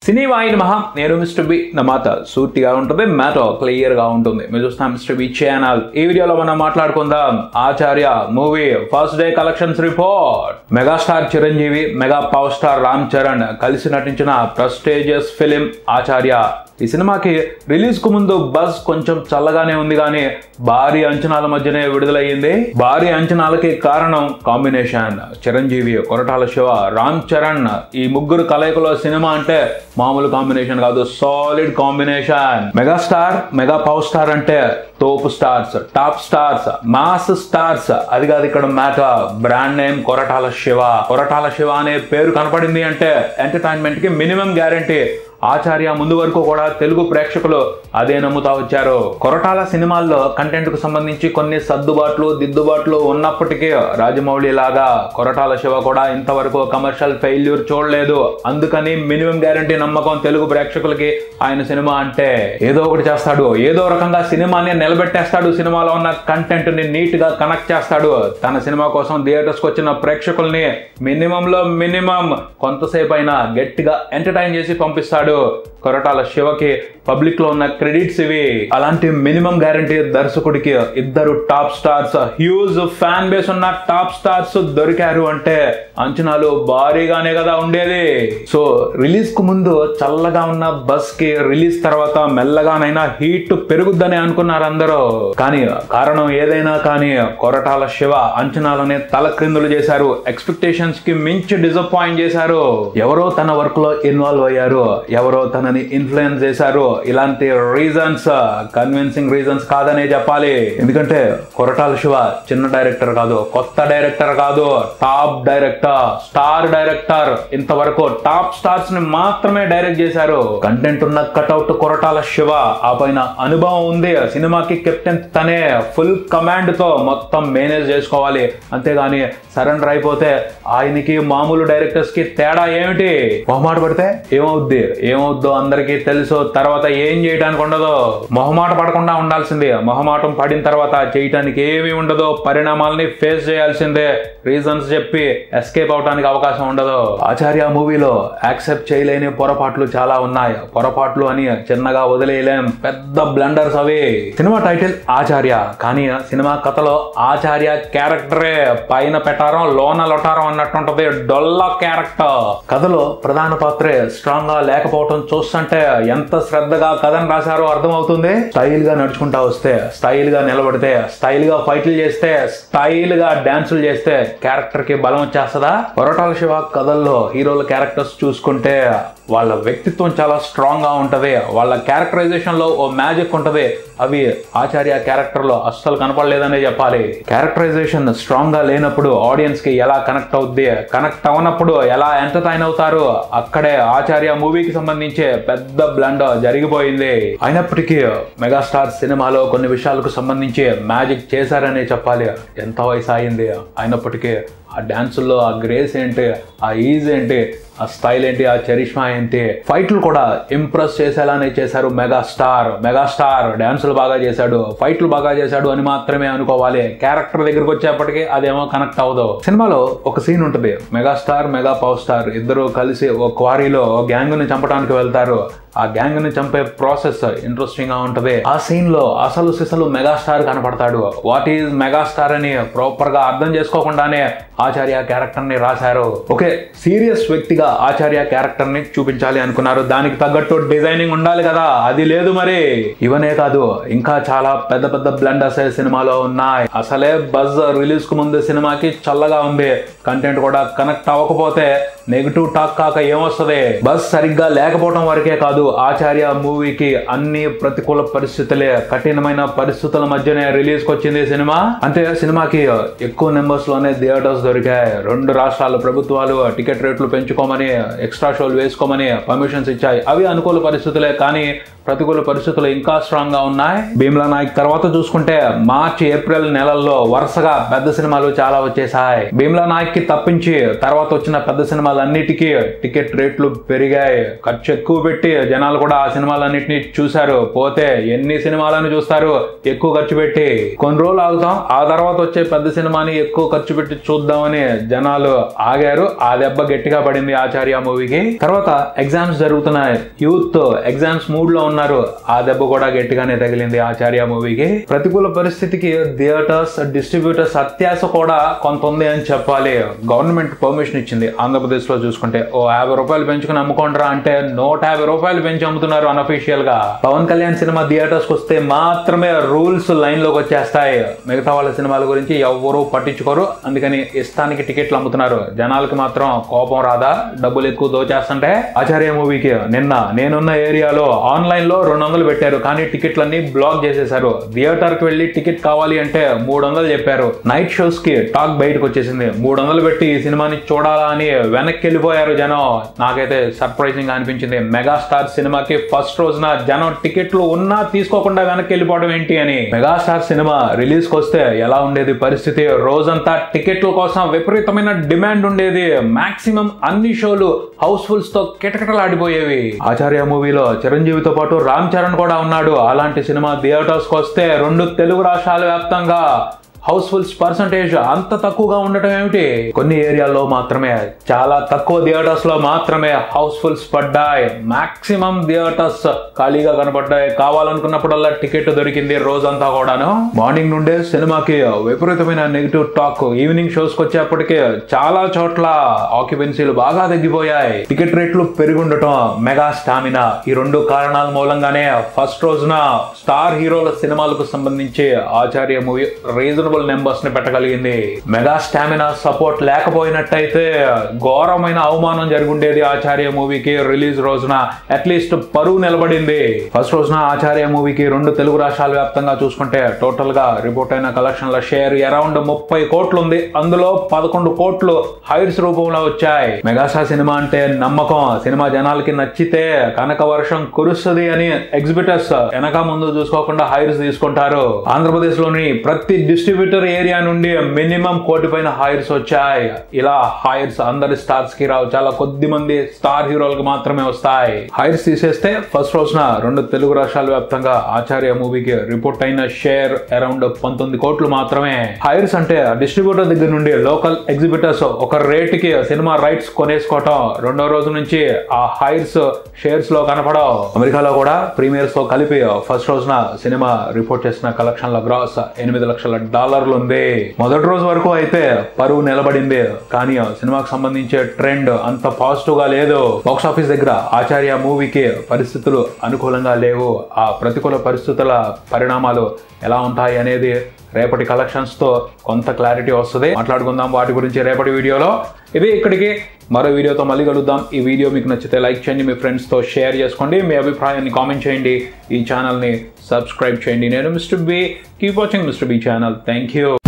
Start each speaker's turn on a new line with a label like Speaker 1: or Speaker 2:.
Speaker 1: సినీ vine మహా నేను mister B నా మాట సూటిగా ఉంటుంది మ్యాటో క్లియర్ గా ఉంటుంది మీరు చూస్తాం మిస్టర్ బి ఛానల్ ఈ వీడియోలో మనం మాట్లాడుకుందాం Acharya movie first day collections report megastar Chiranjeevi mega power star Ram Charan కలిసి నటించిన ప్రెస్టేజియస్ ఫిలిం ఆచార్య ఈ సినిమాకి రిలీజ్ కు ముందు బస్ కొంచెం చల్లగానే ఉంది కానీ భారీ అంచనాల మధ్యనే విడుదలయ్యింది భారీ అంచనాలకి కారణం కాంబినేషన్ చిరంజీవి కొరటాల శివ రామ్ చరణ్ ఈ ముగ్గురు కలయికలో సినిమా అంటే మామూలు కాంబినేషన్ కాదు solid combination megastar mega power star అంటే తోపు stars top stars mass stars అది కాదు ఇక్కడ matter brand name Koratala Siva Koratala Siva అనే పేరు కనపడింది అంటే ఎంటర్టైన్మెంట్ కి మినిమం గ్యారంటీ ఆచార్య ముందు వరకు కూడా తెలుగు ప్రేక్షకులు అదే నమ్ముతా వచ్చారు కొరటాల సినిమాల్లో కంటెంట్ కు సంబంధించి కొన్ని సర్దుబాట్లు దిద్దుబాట్లు ఉన్నప్పటికీ రాజమౌళి లాగా కొరటాల శివ కూడా ఇంతవరకు కమర్షియల్ ఫెయిల్యూర్ చూడలేదు అందుకని మినిమం గ్యారంటీ నమ్మకం తెలుగు ప్రేక్షకులకి ఆయన సినిమా అంటే ఏదో ఒకటి చేస్తాడు ఏదో రకంగా సినిమాని నిలబెట్టేస్తాడు సినిమాలో ఉన్న కంటెంట్ ని నీట్ గా కనెక్ట్ చేస్తాడు తన సినిమా కోసం థియేటర్స్ కు వచ్చిన ప్రేక్షకుల్ని మినిమం లో మినిమం కొంతసేపు అయినా గట్టిగా ఎంటర్టైన్ చేసి పంపిస్తాడు కొరటాల శివకి పబ్లిక్ లో ఉన్న క్రెడిట్స్ ఇవి అలాంటి మినిమం గ్యారంటీ దర్శకుడికి ఇద్దరు top stars huge fan base ఉన్న టాప్ స్టార్స్ దొరికారు అంటే అంచనాలు భారీగానే కదా ఉండేది సో రిలీజ్ కు ముందు చల్లగా ఉన్న బస్ కి రిలీజ్ తర్వాత మెల్లగానైనా హీట్ పెరుగుద్దని అనుకున్నారు అందరూ కానీ కారణం ఏదైనా కానీ కొరటాల శివ అంచనాలని తల క్రిందులు చేశారు ఎక్స్పెక్టేషన్స్ కి మించి డిసప్పాయింట్ చేశారు ఎవరో తన వర్క్ లో ఇన్వాల్వ్ అయ్యారు ఎవరో తనని ఇన్ఫ్లుయెన్స్ చేశారు ఇలాంటి రీజన్స్ కన్విన్సింగ్ రీజన్స్ కాదనే చెప్పాలి ఎందుకంటే కొరటాల శివ చిన్న డైరెక్టర్ కాదు కొత్త డైరెక్టర్ కాదు టాప్ డైరెక్టర్ స్టార్ డైరెక్టర్ ఇంతవరకు టాప్ స్టార్స్ ని మాత్రమే డైరెక్ట్ చేశారు కంటెంట్ ఉన్న కటౌట్ కొరటాల శివ ఆ పైన అనుభవం ఉంది సినిమాకి కెప్టెన్ తనే ఫుల్ కమాండ్ తో మొత్తం మేనేజ్ చేసుకోవాలి అంతేగాని సరెండర్ అయిపోతే ఆయనకి మామూలు డైరెక్టర్స్ కి తేడా ఏమిటి మొహమాట పడితే ఏమవుద్ది ఏమవుద్దో అందరికీ తెలుసు తర్వాత ఏం చేయడానికి ఉండదు మొహమాట పడకుండా ఉండాల్సిందే మొహమాటం పడిన తర్వాత చేయటానికి ఏమీ ఉండదు పరిణామాలని ఫేస్ చేయాల్సిందే రీజన్స్ చెప్పి ఎస్కేప్ అవడానికి అవకాశం ఉండదు ఆచార్య మూవీలో యాక్సెప్ట్ చేయలేని పొరపాట్లు చాలా ఉన్నాయి పొరపాట్లు అని చిన్నగా వదిలేయలేం పెద్ద బ్లండర్స్ అవి సినిమా టైటిల్ ఆచార్య కానీ సినిమా కథలో ఆచార్య క్యారెక్టరే పైన పెట్టారం లోన లొటారం అన్నట్టుంటది డొల్ల క్యారెక్టర్ కథలో ప్రధాన పాత్రే స్ట్రాంగ్ గా లేకపోవటం చూస్తుంటే ఎంత శ్రద్ధగా కథను రాశారో అర్థమవుతుంది స్టైల్ గా నడుచుకుంటా వస్తే స్టైల్ గా నిలబడితే స్టైల్ గా ఫైట్లు చేస్తే స్టైల్ గా డాన్సులు చేస్తే క్యారెక్టర్ కి బలం వచ్చేస్తుందా పొరటాల శివ కథల్లో హీరోల క్యారెక్టర్స్ చూసుకుంటే వాళ్ళ వ్యక్తిత్వం చాలా స్ట్రాంగ్ గా ఉంటది వాళ్ళ క్యారెక్టరైజేషన్ లో ఓ మ్యాజిక్ ఉంటది అవి ఆచార్య క్యారెక్టర్ లో అస్సలు కనపడలేదనే చెప్పాలి క్యారెక్టరైజేషన్ స్ట్రాంగ్ గా లేనప్పుడు ఆడియన్స్ కి ఎలా కనెక్ట్ అవుద్ది కనెక్ట్ అవనప్పుడు ఎలా ఎంటర్టైన్ అవుతారు అక్కడే ఆచార్య మూవీకి సంబంధించి పెద్ద బ్లండ్ జరిగిపోయింది అయినప్పటికీ మెగాస్టార్ సినిమాలో కొన్ని విషయాలకు సంబంధించి మ్యాజిక్ చేశారనే చెప్పాలి ఎంత వయసు అయింది అయినప్పటికీ ఆ డాన్సుల్లో ఆ గ్రేస్ ఏంటి ఆ ఈజ్ ఏంటి ఆ స్టైల్ ఏంటి ఆ చరిష్మా ఏంటి ఫైట్లు కూడా ఇంప్రెస్ చేసేలానే చేశారు మెగాస్టార్ మెగాస్టార్ డాన్సులు బాగా చేశాడు ఫైట్లు బాగా చేశాడు అని మాత్రమే అనుకోవాలి క్యారెక్టర్ దగ్గరకు వచ్చేప్పటికీ అదేమో కనెక్ట్ అవ్వదు సినిమాలో ఒక సీన్ ఉంటుంది మెగాస్టార్ మెగా పవర్ స్టార్ ఇద్దరు కలిసి ఒక క్వారీలో గ్యాంగ్ ని చంపడానికి వెళ్తారు ఆ గ్యాంగ్ ని చంపే ప్రాసెస్ ఇంట్రెస్టింగ్ గా ఉంటది ఆ సీన్ లో అసలు సిసలు మెగాస్టార్ కనపడతాడు వాట్ ఈజ్ మెగాస్టార్ అని ప్రాపర్ గా అర్థం చేసుకోకుండానే ఆచార్య క్యారెక్టర్ ని రాశారు ఓకే సీరియస్ వ్యక్తిగా ఆచార్య క్యారెక్టర్ ని చూపించాలి అనుకున్నారు దానికి తగ్గట్టు డిజైనింగ్ ఉండాలి కదా అది లేదు మరి ఇవనే కాదు ఇంకా చాలా పెద్ద పెద్ద బ్లండర్స్ సినిమాలో ఉన్నాయి అసలే బజ్ రిలీజ్ కు ముందు సినిమాకి చల్లగా ఉంది కంటెంట్ కూడా కనెక్ట్ అవ్వకపోతే నెగిటివ్ టాక్ కాక ఏమొస్తుంది బస్ సరిగ్గా లేకపోవడం వరకే కాదు ఆచార్య మూవీకి అన్ని ప్రతికూల పరిస్థితులే కఠినమైన పరిస్థితుల మధ్యనే రిలీజ్ కి వచ్చింది సినిమా అంటే సినిమాకి ఎక్కువ నెంబర్స్ లోనే థియేటర్స్ దొరికాయి రెండు రాష్ట్రాల ప్రభుత్వాలు టికెట్ రేట్లు పెంచుకోమని ఎక్స్ట్రా షోలు వేసుకోమని పర్మిషన్స్ ఇచ్చాయి అవి అనుకూల పరిస్థితులే కానీ ప్రతికూల పరిస్థితులు ఇంకా స్ట్రాంగ్ గా ఉన్నాయి భీమ్లా నాయక్ తర్వాత చూసుకుంటే మార్చి ఏప్రిల్ నెలల్లో వరుసగా పెద్ద సినిమాలు చాలా వచ్చేసాయి భీమ్లా నాయక్ కి తప్పించి తర్వాత వచ్చిన పెద్ద సినిమాలన్నిటికీ టికెట్ రేట్లు పెరిగాయి ఖర్చు ఎక్కువ పెట్టి జనాలు కూడా ఆ సినిమాలన్నింటినీ చూశారు పోతే ఎన్ని సినిమాలను చూస్తారు ఎక్కువ ఖర్చు పెట్టి కొన్ని రోజులు ఆగుతాం ఆ తర్వాత వచ్చే పెద్ద సినిమాని ఎక్కువ ఖర్చు పెట్టి చూద్దామని జనాలు ఆగారు ఆ దెబ్బ గట్టిగా పడింది ఆచార్య మూవీకి తర్వాత ఎగ్జామ్స్ జరుగుతున్నాయి యూత్ ఎగ్జామ్స్ మూడ్ లో ఉన్నారు ఆ దెబ్బ కూడా గట్టిగానే తగిలింది ఆచార్య మూవీకి ప్రతికూల పరిస్థితికి థియేటర్స్ డిస్ట్రిబ్యూటర్స్ అత్యాశ కూడా కొంత ఉంది అని చెప్పాలి గవర్నమెంట్ పర్మిషన్ ఇచ్చింది ఆంధ్రప్రదేశ్ లో చూసుకుంటే ఓ యాభై రూపాయలు పెంచుకుని అమ్ముకుంటారా అంటే నూట యాభై రూపాయలు పెంచి అమ్ముతున్నారు అన్అఫీషియల్ గా పవన్ కళ్యాణ్ సినిమా థియేటర్స్ వస్తే మాత్రమే రూల్స్ లైన్ లోకి వచ్చేస్తాయి మిగతా వాళ్ళ సినిమాల గురించి ఎవ్వరూ పట్టించుకోరు అందుకని ఇష్టానికి టికెట్లు అమ్ముతున్నారు జనాలకి మాత్రం కోపం రాదా డబ్బులు ఎక్కువ దోచేస్తుంటే ఆచార్య మూవీకి నిన్న నేనున్న ఏరియాలో ఆన్లైన్ లో రెండు వందలు పెట్టారు కానీ టికెట్లన్నీ బ్లాక్ చేసేశారు థియేటర్ కి వెళ్ళి టికెట్ కావాలి అంటే మూడు వందలు చెప్పారు నైట్ షోస్ కి టాక్ బయటకు వచ్చేసింది మూడు వందలు పెట్టి ఈ సినిమాని చూడాలా అని వెనక్కి వెళ్ళిపోయారు జనం నాకైతే సర్ప్రైజింగ్ గా అనిపించింది మెగాస్టార్ సినిమాకి ఫస్ట్ రోజున జనం టికెట్లు ఉన్నా తీసుకోకుండా వెనక్కి వెళ్ళిపోవడం ఏంటి అని మెగాస్టార్ సినిమా రిలీజ్ కి వస్తే ఎలా ఉండేది పరిస్థితి రోజంతా టికెట్ల కోసం విపరీతమైన డిమాండ్ ఉండేది మాక్సిమం అన్ని షోలు హౌస్ఫుల్స్ తో కిటకిటలాడిపోయేవి ఆచార్య మూవీలో చిరంజీవితో పాటు రామ్ చరణ్ కూడా ఉన్నాడు అలాంటి సినిమా థియేటర్స్ కి వస్తే రెండు తెలుగు రాష్ట్రాల వ్యాప్తంగా హౌస్ఫుల్స్ పర్సంటేజ్ అంత తక్కువగా ఉండటం ఏమిటి కొన్ని ఏరియాల్లో మాత్రమే చాలా తక్కువ థియేటర్స్ లో మాత్రమే హౌస్ఫుల్స్ పడ్డాయి మాక్సిమం థియేటర్స్ ఖాళీగా కనపడ్డాయి కావాలనుకున్నప్పుడల్లా టికెట్ దొరికింది రోజంతా కూడాను మార్నింగ్ నుండే సినిమాకి విపరీతమైన నెగిటివ్ టాక్ ఈవినింగ్ షోస్ కి వచ్చేప్పటికి చాలా చోట్ల ఆక్యుపెన్సీలు బాగా తగ్గిపోయాయి టికెట్ రేట్లు పెరుగుండటం మెగా స్టామినా ఈ రెండు కారణాల మూలంగానే ఫస్ట్ రోజున స్టార్ హీరోల సినిమాలకు సంబంధించి ఆచార్య మూవీ రీజనబుల్ నెంబర్స్ ని పెట్టగలిగింది మెగా స్టామినా సపోర్ట్ లేకపోయినట్టయితే ఘోరమైన అవమానం జరుగుండేది ఆచార్య మూవీకి రిలీజ్ రోజున అట్లీస్ట్ పరువు నిలబడింది ఫస్ట్ రోజున ఆచార్య మూవీకి రెండు తెలుగు రాష్ట్రాల వ్యాప్తంగా చూసుకుంటే టోటల్ గా రిపోర్ట్ అయిన కలెక్షన్ల షేర్ అరౌండ్ ముప్పై కోట్లు ఉంది అందులో పదకొండు కోట్లు హైర్స్ రూపంలో వచ్చాయి మెగాస్టార్ సినిమా అంటే నమ్మకం సినిమా జనాలకి నచ్చితే కనక వర్షం కురుస్తుంది అని ఎగ్జిబిటర్స్ వెనక ముందు చూసుకోకుండా హైర్స్ తీసుకుంటారు ఆంధ్రప్రదేశ్ లోని ప్రతి డిస్ట్రిబ్యూటర్ ఏరియా నుండి మినిమం కోటి పైన హైర్స్ వచ్చాయి ఇలా హైర్స్ అందరి స్టార్స్ కి రావు చాలా కొద్ది మంది స్టార్ హీరోలకు మాత్రమే వస్తాయి హైర్స్ తీసేస్తే ఫస్ట్ రోజున రెండు తెలుగు రాష్ట్రాల వ్యాప్తంగా ఆచార్య మూవీకి రిపోర్ట్ అయిన షేర్ అరౌండ్ పంతొమ్మిది కోట్లు మాత్రమే హైర్స్ అంటే డిస్ట్రిబ్యూటర్ దగ్గర నుండి లోకల్ ఎగ్జిబిటర్స్ ఒక రేట్ కి సినిమా రైట్స్ కొనేసుకోవటం రెండో రోజు నుంచి ఆ హైర్స్ షేర్స్ లో కనపడవు అమెరికాలో కూడా ప్రీమియర్స్ తో కలిపి ఫస్ట్ రోజున సినిమా రిపోర్ట్ చేసిన కలెక్షన్ల గ్రాస్ ఎనిమిది లక్షల డాలర్లు ఉంది మొదటి రోజు వరకు అయితే పరువు నిలబడింది కానీ సినిమాకి సంబంధించే ట్రెండ్ అంత పాజిటివ్ గా లేదు బాక్స్ ఆఫీస్ దగ్గర ఆచార్య మూవీకి పరిస్థితులు అనుకూలంగా లేవు ఆ ప్రతికూల పరిస్థితుల పరిణామాలు ఎలా ఉంటాయి అనేది రేపటి కలెక్షన్స్ తో కొంత క్లారిటీ వస్తుంది మాట్లాడుకుందాం వాటి గురించి రేపటి వీడియోలో ఇది ఇక్కడికి మరో వీడియోతో మళ్ళీ కలుద్దాం ఈ వీడియో మీకు నచ్చితే లైక్ చేయండి మీ ఫ్రెండ్స్తో షేర్ చేసుకోండి మీ అభిప్రాయాన్ని కామెంట్ చేయండి ఈ ఛానల్ని సబ్స్క్రైబ్ చేయండి నేను mister B keep watching mister B channel thank you